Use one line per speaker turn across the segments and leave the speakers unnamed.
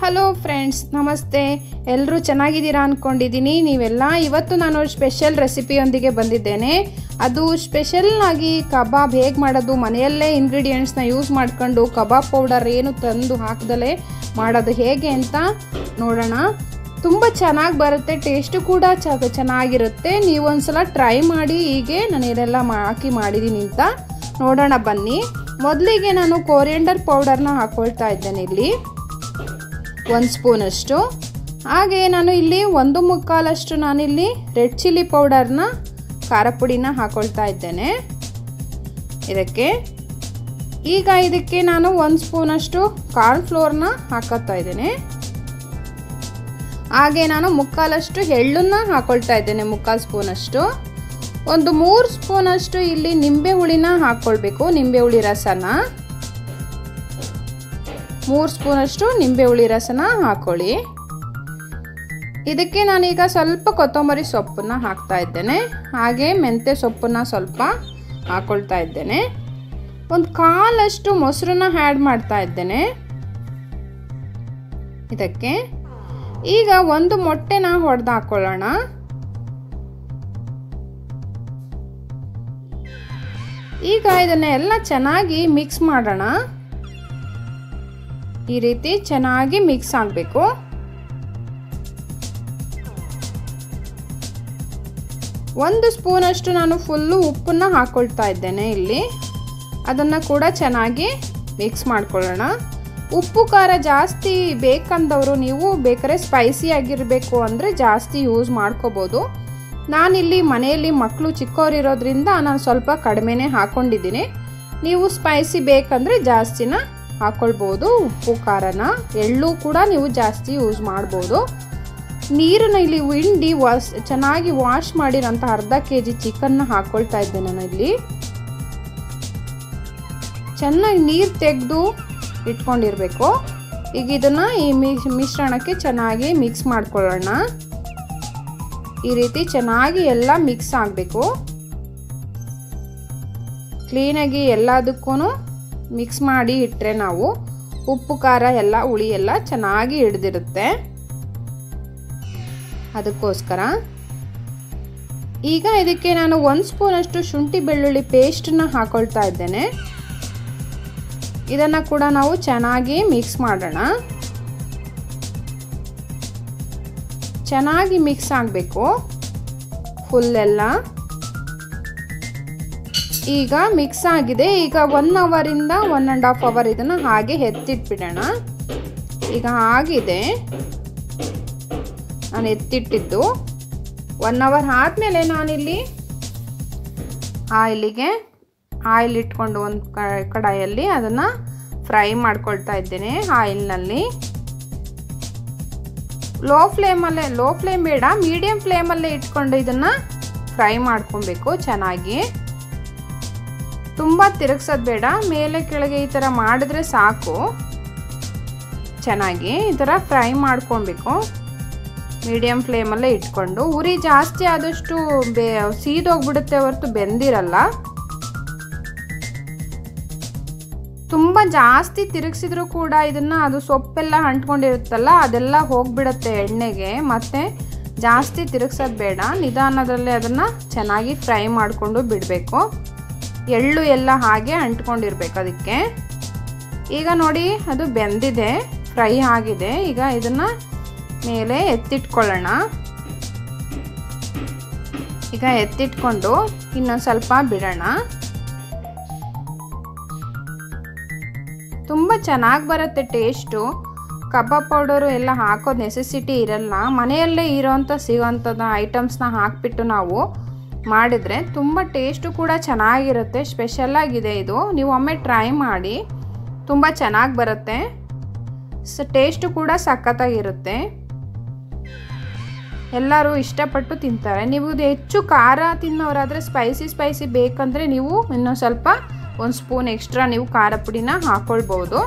hello friends ನಮಸ್ತೆ ಎಲ್ಲರೂ ಚೆನ್ನಾಗಿದ್ದೀರಾ ಅಂದ್ಕೊಂಡಿದ್ದೀನಿ ನೀವೆಲ್ಲ ಇವತ್ತು ನಾನು ಸ್ಪೆಷಲ್ ರೆಸಿಪಿಯೊಂದಿಗೆ ಬಂದಿದ್ದೇನೆ ಅದು ಸ್ಪೆಷಲ್ ಆಗಿ ಕಬಾಬ್ ಹೇಗೆ ಮಾಡೋದು ಮನೆಯಲ್ಲೇ ಇಂಗ್ರೀಡಿಯೆಂಟ್ಸ್ನ ಯೂಸ್ ಮಾಡ್ಕೊಂಡು ಕಬಾಬ್ ಪೌಡರ್ ಏನು ತಂದು ಹಾಕ್ದಲೇ ಮಾಡೋದು ಹೇಗೆ ಅಂತ ನೋಡೋಣ ತುಂಬ ಚೆನ್ನಾಗಿ ಬರುತ್ತೆ ಟೇಸ್ಟು ಕೂಡ ಚ ಚೆನ್ನಾಗಿರುತ್ತೆ ನೀವು ಒಂದ್ಸಲ ಟ್ರೈ ಮಾಡಿ ಹೀಗೆ ನಾನು ಇದೆಲ್ಲ ಹಾಕಿ ಮಾಡಿದ್ದೀನಿ ಅಂತ ನೋಡೋಣ ಬನ್ನಿ ಮೊದಲಿಗೆ ನಾನು ಕೋರಿಯಂಡರ್ ಪೌಡರ್ನ ಹಾಕ್ಕೊಳ್ತಾ ಇದ್ದೇನೆ ಇಲ್ಲಿ ಒಂದು ಸ್ಪೂನಷ್ಟು ಹಾಗೆ ನಾನು ಇಲ್ಲಿ ಒಂದು ಮುಕ್ಕಾಲಷ್ಟು ನಾನಿಲ್ಲಿ ರೆಡ್ ಚಿಲ್ಲಿ ಪೌಡರ್ನ ಖಾರ ಪುಡಿನ ಹಾಕೊಳ್ತಾ ಇದ್ದೇನೆ ಇದಕ್ಕೆ ಈಗ ಇದಕ್ಕೆ ನಾನು ಒಂದು ಸ್ಪೂನಷ್ಟು ಕಾರ್ನ್ ಫ್ಲೋರ್ನ ಹಾಕೋತಾ ಇದ್ದೇನೆ ಹಾಗೆ ನಾನು ಮುಕ್ಕಾಲಷ್ಟು ಎಳ್ಳನ್ನ ಹಾಕೊಳ್ತಾ ಇದ್ದೇನೆ ಮುಕ್ಕಾಲು ಸ್ಪೂನಷ್ಟು ಒಂದು ಮೂರು ಸ್ಪೂನಷ್ಟು ಇಲ್ಲಿ ನಿಂಬೆ ಹುಳಿನ ಹಾಕ್ಕೊಳ್ಬೇಕು ನಿಂಬೆ ಹುಳಿ ರಸನ ಮೂರು ಸ್ಪೂನಷ್ಟು ನಿಂಬೆ ಹುಳಿ ರಸನ ಹಾಕೊಳ್ಳಿ ಇದಕ್ಕೆ ನಾನೀಗ ಸ್ವಲ್ಪ ಕೊತ್ತಂಬರಿ ಸೊಪ್ಪನ್ನ ಹಾಕ್ತಾ ಇದ್ದೇನೆ ಹಾಗೆ ಮೆಂತ್ಯ ಸೊಪ್ಪನ್ನ ಸ್ವಲ್ಪ ಹಾಕೊಳ್ತಾ ಇದ್ದೇನೆ ಒಂದು ಕಾಲಷ್ಟು ಮೊಸರನ್ನ ಆ್ಯಡ್ ಮಾಡ್ತಾ ಇದ್ದೇನೆ ಇದಕ್ಕೆ ಈಗ ಒಂದು ಮೊಟ್ಟೆನ ಹೊಡೆದು ಹಾಕೊಳ್ಳೋಣ ಈಗ ಇದನ್ನ ಎಲ್ಲ ಚೆನ್ನಾಗಿ ಮಿಕ್ಸ್ ಮಾಡೋಣ ಈ ರೀತಿ ಚೆನ್ನಾಗಿ ಮಿಕ್ಸ್ ಆಗಬೇಕು ಒಂದು ಸ್ಪೂನಷ್ಟು ನಾನು ಫುಲ್ಲು ಉಪ್ಪನ್ನ ಹಾಕ್ಕೊಳ್ತಾ ಇದ್ದೇನೆ ಇಲ್ಲಿ ಅದನ್ನು ಕೂಡ ಚೆನ್ನಾಗಿ ಮಿಕ್ಸ್ ಮಾಡ್ಕೊಳ್ಳೋಣ ಉಪ್ಪು ಖಾರ ಜಾಸ್ತಿ ಬೇಕಂದವರು ನೀವು ಬೇಕಾದ್ರೆ ಸ್ಪೈಸಿ ಆಗಿರಬೇಕು ಅಂದರೆ ಜಾಸ್ತಿ ಯೂಸ್ ಮಾಡ್ಕೋಬೋದು ನಾನಿಲ್ಲಿ ಮನೆಯಲ್ಲಿ ಮಕ್ಕಳು ಚಿಕ್ಕವರಿರೋದ್ರಿಂದ ನಾನು ಸ್ವಲ್ಪ ಕಡಿಮೆನೇ ಹಾಕ್ಕೊಂಡಿದ್ದೀನಿ ನೀವು ಸ್ಪೈಸಿ ಬೇಕಂದರೆ ಜಾಸ್ತಿನ ಹಾಕ್ಕೊಳ್ಬೋದು ಉಪ್ಪು ಖಾರನ ಎಳ್ಳು ಕೂಡ ನೀವು ಜಾಸ್ತಿ ಯೂಸ್ ಮಾಡ್ಬೋದು ನೀರನ್ನ ಇಲ್ಲಿ ಹಿಂಡಿ ವಾಶ್ ಚೆನ್ನಾಗಿ ವಾಶ್ ಮಾಡಿರೋಂಥ ಅರ್ಧ ಕೆ ಜಿ ಚಿಕನ್ನ ಹಾಕ್ಕೊಳ್ತಾ ಇದ್ದೆ ನಾನು ಇಲ್ಲಿ ಚೆನ್ನಾಗಿ ನೀರು ತೆಗೆದು ಇಟ್ಕೊಂಡಿರಬೇಕು ಈಗ ಇದನ್ನು ಈ ಮಿಶ್ರಣಕ್ಕೆ ಚೆನ್ನಾಗಿ ಮಿಕ್ಸ್ ಮಾಡ್ಕೊಳ್ಳೋಣ ಈ ರೀತಿ ಚೆನ್ನಾಗಿ ಎಲ್ಲ ಮಿಕ್ಸ್ ಆಗಬೇಕು ಕ್ಲೀನಾಗಿ ಎಲ್ಲದಕ್ಕೂ ಮಿಕ್ಸ್ ಮಾಡಿ ಇಟ್ಟರೆ ನಾವು ಉಪ್ಪು ಖಾರ ಎಲ್ಲ ಹುಳಿ ಎಲ್ಲ ಚೆನ್ನಾಗಿ ಹಿಡ್ದಿರುತ್ತೆ ಅದಕ್ಕೋಸ್ಕರ ಈಗ ಇದಕ್ಕೆ ನಾನು ಒಂದು ಸ್ಪೂನಷ್ಟು ಶುಂಠಿ ಬೆಳ್ಳುಳ್ಳಿ ಪೇಸ್ಟನ್ನ ಹಾಕೊಳ್ತಾ ಇದ್ದೇನೆ ಇದನ್ನು ಕೂಡ ನಾವು ಚೆನ್ನಾಗಿ ಮಿಕ್ಸ್ ಮಾಡೋಣ ಚೆನ್ನಾಗಿ ಮಿಕ್ಸ್ ಆಗಬೇಕು ಫುಲ್ ಎಲ್ಲ ಈಗ ಮಿಕ್ಸ್ ಆಗಿದೆ ಈಗ ಒನ್ ಅವರಿಂದ ಒನ್ ಆ್ಯಂಡ್ ಹಾಫ್ ಅವರ್ ಇದನ್ನು ಹಾಗೆ ಎತ್ತಿಟ್ಬಿಡೋಣ ಈಗ ಆಗಿದೆ ನಾನು ಎತ್ತಿಟ್ಟಿದ್ದು ಒನ್ ಅವರ್ ಆದಮೇಲೆ ನಾನಿಲ್ಲಿ ಆಯಿಲಿಗೆ ಆಯಿಲ್ ಇಟ್ಕೊಂಡು ಒಂದು ಕಡಾಯಲ್ಲಿ ಅದನ್ನು ಫ್ರೈ ಮಾಡ್ಕೊಳ್ತಾ ಇದ್ದೇನೆ ಆಯಿಲ್ನಲ್ಲಿ ಲೋ ಫ್ಲೇಮಲ್ಲೇ ಲೋ ಫ್ಲೇಮ್ ಬೇಡ ಮೀಡಿಯಮ್ ಫ್ಲೇಮಲ್ಲೇ ಇಟ್ಕೊಂಡು ಇದನ್ನು ಫ್ರೈ ಮಾಡ್ಕೊಬೇಕು ಚೆನ್ನಾಗಿ ತುಂಬ ತಿರುಗ್ಸೋದು ಬೇಡ ಮೇಲೆ ಕೆಳಗೆ ಈ ಥರ ಮಾಡಿದ್ರೆ ಸಾಕು ಚೆನ್ನಾಗಿ ಈ ಥರ ಫ್ರೈ ಮಾಡ್ಕೊಬೇಕು ಮೀಡಿಯಮ್ ಫ್ಲೇಮಲ್ಲೇ ಇಟ್ಕೊಂಡು ಉರಿ ಜಾಸ್ತಿ ಆದಷ್ಟು ಬೇ ಸೀದೋಗ್ಬಿಡುತ್ತೆ ಹೊರತು ಬೆಂದಿರಲ್ಲ ತುಂಬ ಜಾಸ್ತಿ ತಿರುಗಿಸಿದ್ರು ಕೂಡ ಇದನ್ನು ಅದು ಸೊಪ್ಪೆಲ್ಲ ಅಂಟ್ಕೊಂಡಿರುತ್ತಲ್ಲ ಅದೆಲ್ಲ ಹೋಗ್ಬಿಡುತ್ತೆ ಎಣ್ಣೆಗೆ ಮತ್ತು ಜಾಸ್ತಿ ತಿರುಗ್ಸೋದು ಬೇಡ ನಿಧಾನದಲ್ಲೇ ಅದನ್ನು ಚೆನ್ನಾಗಿ ಫ್ರೈ ಮಾಡಿಕೊಂಡು ಬಿಡಬೇಕು ಎಳ್ಳು ಎಲ್ಲ ಹಾಗೆ ಅಂಟ್ಕೊಂಡಿರ್ಬೇಕು ಅದಕ್ಕೆ ಈಗ ನೋಡಿ ಅದು ಬೆಂದಿದೆ ಫ್ರೈ ಆಗಿದೆ ಈಗ ಇದನ್ನು ಮೇಲೆ ಎತ್ತಿಟ್ಕೊಳ್ಳೋಣ ಈಗ ಎತ್ತಿಟ್ಕೊಂಡು ಇನ್ನೊಂದು ಸ್ವಲ್ಪ ಬಿಡೋಣ ತುಂಬ ಚೆನ್ನಾಗಿ ಬರುತ್ತೆ ಟೇಸ್ಟು ಕಬಾಬ್ ಪೌಡರು ಎಲ್ಲ ಹಾಕೋದು ನೆಸೆಸಿಟಿ ಇರಲ್ಲ ಮನೆಯಲ್ಲೇ ಇರೋವಂಥ ಸಿಗೋವಂಥದ್ದು ಐಟಮ್ಸ್ನ ಹಾಕಿಬಿಟ್ಟು ನಾವು ಮಾಡಿದರೆ ತುಂಬ ಟೇಸ್ಟು ಕೂಡ ಚೆನ್ನಾಗಿರುತ್ತೆ ಸ್ಪೆಷಲ್ಲಾಗಿದೆ ಇದು ನೀವು ಒಮ್ಮೆ ಟ್ರೈ ಮಾಡಿ ತುಂಬ ಚೆನ್ನಾಗಿ ಬರುತ್ತೆ ಸ ಟೇಸ್ಟು ಕೂಡ ಸಖತ್ತಾಗಿರುತ್ತೆ ಎಲ್ಲರೂ ಇಷ್ಟಪಟ್ಟು ತಿಂತಾರೆ ನೀವು ಹೆಚ್ಚು ಖಾರ ತಿನ್ನೋರಾದರೆ ಸ್ಪೈಸಿ ಸ್ಪೈಸಿ ಬೇಕಂದರೆ ನೀವು ಇನ್ನೊಂದು ಸ್ವಲ್ಪ ಒಂದು ಸ್ಪೂನ್ ಎಕ್ಸ್ಟ್ರಾ ನೀವು ಖಾರ ಪುಡಿನ ಹಾಕ್ಕೊಳ್ಬೋದು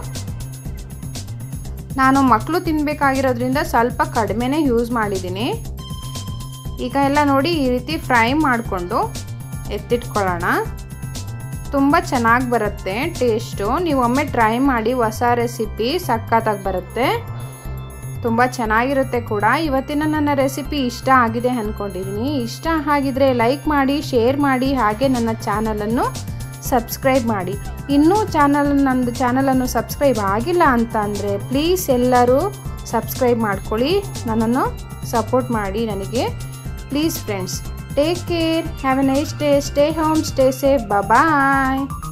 ನಾನು ಮಕ್ಕಳು ತಿನ್ನಬೇಕಾಗಿರೋದ್ರಿಂದ ಸ್ವಲ್ಪ ಕಡಿಮೆನೇ ಯೂಸ್ ಮಾಡಿದ್ದೀನಿ ಈಗ ಎಲ್ಲ ನೋಡಿ ಈ ರೀತಿ ಫ್ರೈ ಮಾಡಿಕೊಂಡು ಎತ್ತಿಟ್ಕೊಳ್ಳೋಣ ತುಂಬ ಚೆನ್ನಾಗಿ ಬರುತ್ತೆ ಟೇಸ್ಟು ನೀವು ಒಮ್ಮೆ ಟ್ರೈ ಮಾಡಿ ಹೊಸ ರೆಸಿಪಿ ಸಖತ್ತಾಗಿ ಬರುತ್ತೆ ತುಂಬ ಚೆನ್ನಾಗಿರುತ್ತೆ ಕೂಡ ಇವತ್ತಿನ ನನ್ನ ರೆಸಿಪಿ ಇಷ್ಟ ಆಗಿದೆ ಅಂದ್ಕೊಂಡಿದ್ದೀನಿ ಇಷ್ಟ ಆಗಿದ್ರೆ ಲೈಕ್ ಮಾಡಿ ಶೇರ್ ಮಾಡಿ ಹಾಗೆ ನನ್ನ ಚಾನಲನ್ನು ಸಬ್ಸ್ಕ್ರೈಬ್ ಮಾಡಿ ಇನ್ನೂ ಚಾನಲ್ ನಂದು ಚಾನಲನ್ನು ಸಬ್ಸ್ಕ್ರೈಬ್ ಆಗಿಲ್ಲ ಅಂತ ಅಂದರೆ ಪ್ಲೀಸ್ ಎಲ್ಲರೂ ಸಬ್ಸ್ಕ್ರೈಬ್ ಮಾಡ್ಕೊಳ್ಳಿ ನನ್ನನ್ನು ಸಪೋರ್ಟ್ ಮಾಡಿ ನನಗೆ please friends take care have a nice day stay home stay safe bye